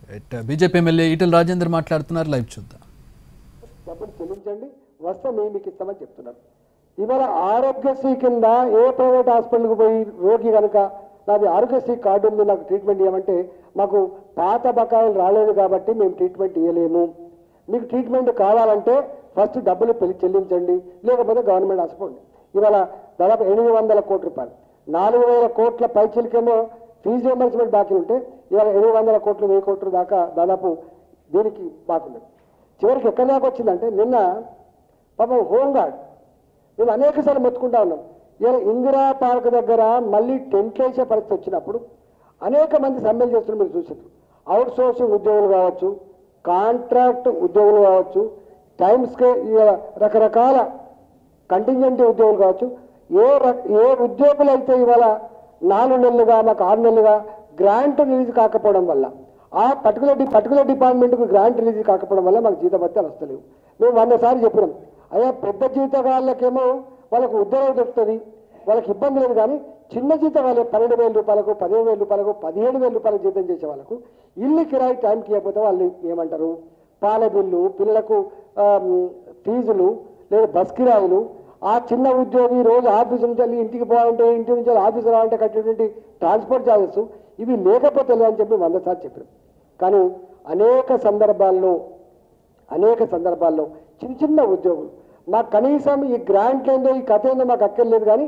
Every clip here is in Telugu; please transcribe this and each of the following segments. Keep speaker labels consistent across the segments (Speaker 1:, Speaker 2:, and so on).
Speaker 1: right BJP MLA Etela Rajender మాట్లాడుతున్నారు లైవ్ చూద్దాం
Speaker 2: డబ్బులు చెల్లించండి వస్తే మేము మీకు ఇస్తామని చెప్తున్నారు ఇవాళ ఆరోగ్యశ్రీ కింద ఏ ప్రైవేట్ హాస్పిటల్కి పోయి రోగి కనుక నాది ఆరోగ్యశ్రీ కార్డు ఉంది నాకు ట్రీట్మెంట్ ఇవ్వమంటే మాకు పాత బకాయిలు రాలేదు కాబట్టి మేము ట్రీట్మెంట్ ఇవ్వలేము మీకు ట్రీట్మెంట్ కావాలంటే ఫస్ట్ డబ్బులు పెళ్లి చెల్లించండి లేకపోతే గవర్నమెంట్ హాస్పిటల్ ఇవాళ దాదాపు ఎనిమిది వందల కోట్ల రూపాయలు నాలుగు వేల కోట్ల పైచిలకేమో ఫీజు రియంబర్స్మెంట్ బాకీ ఉంటే ఇవాళ ఎనిమిది వందల కోట్లు వెయ్యి కోట్ల దాకా దాదాపు దీనికి బాగుంది చివరికి ఎక్కడి దాకా వచ్చిందంటే నిన్న పాపం హోంగార్డ్ మేము అనేక సార్లు మొత్తుకుంటా ఉన్నాం ఇలా ఇందిరా పార్క్ దగ్గర మళ్ళీ టెంట్లు వేసే పరిస్థితి వచ్చినప్పుడు అనేక మంది సమ్మెలు చేస్తున్నారు మీరు చూసారు అవుట్ సోర్సింగ్ ఉద్యోగులు కావచ్చు కాంట్రాక్ట్ ఉద్యోగులు కావచ్చు టైమ్స్కే రకరకాల కంటింజెంట్ ఉద్యోగులు కావచ్చు ఏ ర- ఏ ఉద్యోగులు అయితే ఇవాళ నాలుగు నెలలుగా మాకు ఆరు నెలలుగా గ్రాంట్ రిలీజ్ కాకపోవడం వల్ల ఆ పర్టికులర్ డి పర్టికులర్ డిపార్ట్మెంట్కు గ్రాంట్ రిలీజ్ కాకపోవడం వల్ల మాకు జీతభత్యాలు వస్తలేవు మేము వంద సార్లు చెప్పినాం అయ్యా పెద్ద జీతగాళ్ళకేమో వాళ్ళకు ఉద్యోగం దొరుకుతుంది వాళ్ళకి ఇబ్బంది లేదు కానీ చిన్న జీతం వాళ్ళు పన్నెండు వేల రూపాయలకు పదిహేను వేల రూపాయలకు పదిహేడు వేల రూపాయలకు జీతం చేసే వాళ్ళకు ఇల్లు కిరాయి టైంకి ఇవ్వకపోతే వాళ్ళు ఏమంటారు పాల బిల్లు పిల్లలకు ఆమ్, ఫీజులు లేదా బస్ కిరాయిలు ఆ చిన్న ఉద్యోగి రోజు ఆఫీస్ నుంచి వెళ్ళి ఇంటికి పోవాలంటే ఇంటి నుంచి వెళ్ళి ఆఫీస్ రావాలంటే కట్టేటువంటి ట్రాన్స్పోర్ట్ ఛార్జెస్ ఇవి లేకపోతే అని చెప్పి వంద సార్లు చెప్పారు కానీ అనేక సందర్భాల్లో అనేక సందర్భాల్లో చిన్న చిన్న ఉద్యోగులు మాకు కనీసం ఈ గ్రాంట్ ఏందో ఈ కథ ఏందో మాకు అక్కర్లేదు కానీ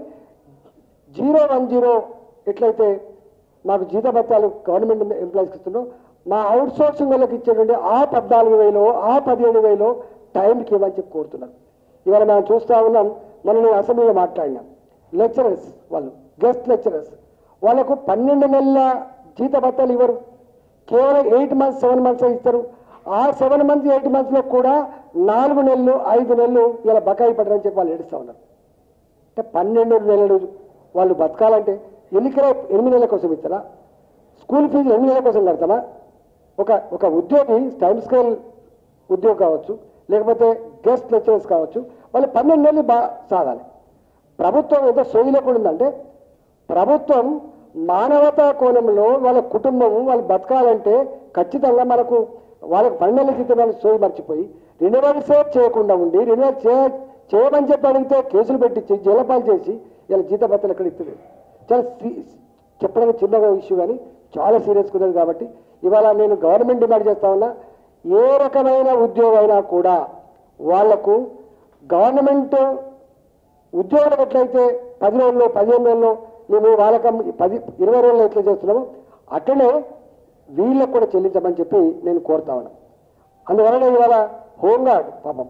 Speaker 2: జీరో వన్ జీరో ఎట్లయితే మాకు జీతభత్యాలు గవర్నమెంట్ ఎంప్లాయీస్కి ఇస్తున్నాం మా అవుట్ సోర్సింగ్ వాళ్ళకి ఇచ్చేటువంటి ఆ పద్నాలుగు వేలు ఆ పదిహేడు వేలు టైంకి ఇవ్వని చెప్పి కోరుతున్నాం ఇవాళ మనం చూస్తూ ఉన్నాం మనం నేను అసెంబ్లీలో మాట్లాడినాం లెక్చరర్స్ వాళ్ళు గెస్ట్ లెక్చరర్స్ వాళ్ళకు పన్నెండు నెలల జీతభత్యాలు ఇవ్వరు కేవలం ఎయిట్ మంత్స్ సెవెన్ మంత్స్ ఇస్తారు ఆ సెవెన్ మంత్స్ ఎయిట్ మంత్స్లో కూడా నాలుగు నెలలు ఐదు నెలలు ఇలా బకాయి పడరని చెప్పి వాళ్ళు ఏడుస్తూ ఉన్నారు అంటే పన్నెండు నెలలు వాళ్ళు బతకాలంటే ఎన్నికల ఎనిమిది నెలల కోసం ఇస్తారా స్కూల్ ఫీజు ఎనిమిది నెలల కోసం కడతామా ఒక ఒక ఉద్యోగి టైమ్ స్కేల్ ఉద్యోగి కావచ్చు లేకపోతే గెస్ట్ లెక్చరర్స్ కావచ్చు వాళ్ళు పన్నెండు నెలలు బాగా సాగాలి ప్రభుత్వం ఎంత సోయి లేకుండా ఉందంటే ప్రభుత్వం మానవతా కోణంలో వాళ్ళ కుటుంబం వాళ్ళు బతకాలంటే ఖచ్చితంగా మనకు వాళ్ళకి పన్నెండు జీతం వాళ్ళు సోయి మర్చిపోయి రెన్యువల్సే చేయకుండా ఉండి రెన్యువల్ చే చేయమని చెప్పి అడిగితే కేసులు పెట్టించి జలపాలు చేసి ఇలా జీతభత్యాలు ఎక్కడ ఇస్తుంది చాలా సీ- చెప్పడానికి చిన్నగా ఇష్యూ కానీ చాలా సీరియస్గా ఉన్నది కాబట్టి ఇవాళ నేను గవర్నమెంట్ డిమాండ్ చేస్తా ఉన్నా ఏ రకమైన ఉద్యోగం అయినా కూడా వాళ్లకు గవర్నమెంట్ ఉద్యోగులకు ఎట్లయితే పది రోజుల్లో పదిహేను రోజుల్లో మేము వాళ్ళకి పది ఇరవై రోజుల్లో ఎట్లా చేస్తున్నామో అట్లనే వీళ్ళకు కూడా చెల్లించమని చెప్పి నేను కోరుతా ఉన్నాను అందువలన ఇవాళ హోంగార్డ్ పాపం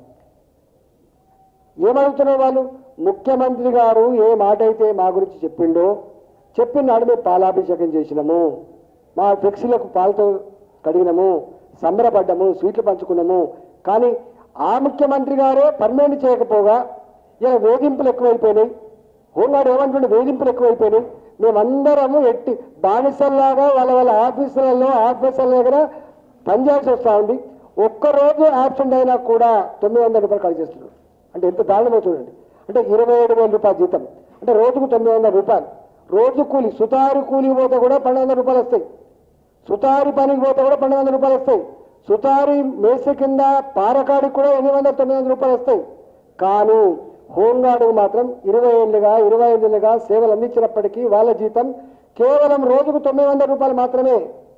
Speaker 2: ఏమడుగుతున్నారు వాళ్ళు ముఖ్యమంత్రి గారు ఏ మాట అయితే మా గురించి చెప్పిండో చెప్పిన నాడు మేము పాలాభిషేకం చేసినాము మా ఫ్లెక్సీలకు పాలతో కడిగినాము సంబరపడ్డాము స్వీట్లు పంచుకున్నాము కానీ ఆ ముఖ్యమంత్రి గారే పర్మనెంట్ చేయకపోగా ఇలా వేధింపులు ఎక్కువైపోయినాయి హోంగార్డ్ ఏమంటుండే వేధింపులు ఎక్కువైపోయినాయి మేమందరము ఎట్టి బానిసల్లాగా వాళ్ళ వాళ్ళ ఆఫీసులలో ఆఫీసుల దగ్గర పనిచేయాల్సి వస్తూ ఉంది ఒక్కరోజు యాబ్సెంట్ అయినా కూడా తొమ్మిది వందల రూపాయలు కట్ చేస్తున్నారు అంటే ఎంత దారుణమో చూడండి అంటే ఇరవై ఏడు వేల రూపాయల జీతం అంటే రోజుకు తొమ్మిది వందల రూపాయలు రోజు కూలి సుతారు కూలి పోతే కూడా పన్నెండు వందల రూపాయలు వస్తాయి సుతారి పనికి పోతే కూడా పన్నెండు వందల రూపాయలు వస్తాయి సుతారి మేస కింద పారకాడికి కూడా ఎనిమిది వందల తొమ్మిది వందల రూపాయలు వస్తాయి కానీ హోంగార్డుకు మాత్రం ఇరవై ఏళ్ళుగా ఇరవై ఐదేళ్ళుగా సేవలు అందించినప్పటికీ వాళ్ళ జీతం కేవలం రోజుకు తొమ్మిది వందల రూపాయలు మాత్రమే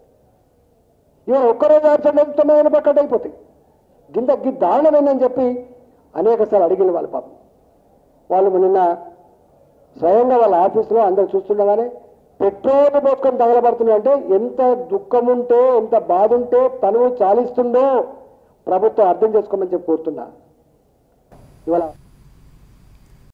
Speaker 2: ఇవాళ ఒక్కరోజు యాబ్సెంట్ అయితే తొమ్మిది వందల రూపాయలు కట్ అయిపోతాయి గింత గి దారుణం ఏందని చెప్పి అనేక సార్లు అడిగిన వాళ్ళ పాపం వాళ్ళు నిన్న స్వయంగా వాళ్ళ ఆఫీసులో అందరు చూస్తుండగానే పెట్రోల్ పోసుకొని తగలబడుతున్నాయి అంటే ఎంత దుఃఖం ఉంటే ఎంత బాధ ఉంటే తను చాలిస్తుందో ప్రభుత్వం అర్థం చేసుకోమని చెప్పి కోరుతున్నా ఇవాళ